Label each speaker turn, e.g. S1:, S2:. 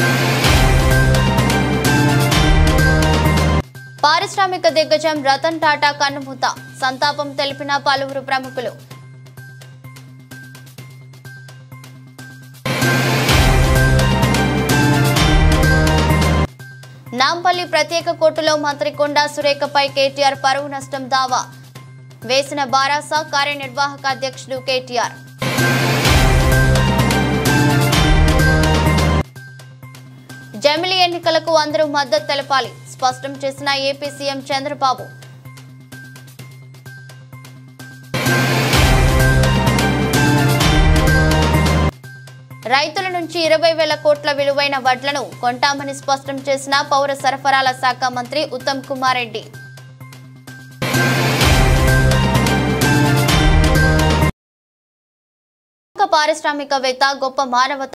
S1: పారిశ్రామిక దిగ్గజం రతన్ టాటా కన్నుమూత సంతాపం తెలిపిన పలువురు ప్రముఖులు నాంపల్లి ప్రత్యేక కోర్టులో మంత్రి కొండా సురేఖపై కేటీఆర్ పరువు నష్టం దావా వేసిన బారాసా కార్యనిర్వాహక అధ్యక్షుడు కేటీఆర్ జమిలి ఎన్నికలకు అందరూ మద్దతు తెలపాలి స్పష్టం చేసిన ఏపీ సీఎం చంద్రబాబు రైతుల నుంచి ఇరవై వేల కోట్ల విలువైన వడ్లను కొంటామని స్పష్టం చేసిన పౌర సరఫరాల శాఖ మంత్రి ఉత్తమ్ కుమార్ రెడ్డి ప్రముఖ పారిశ్రామికవేత్త గొప్ప మానవత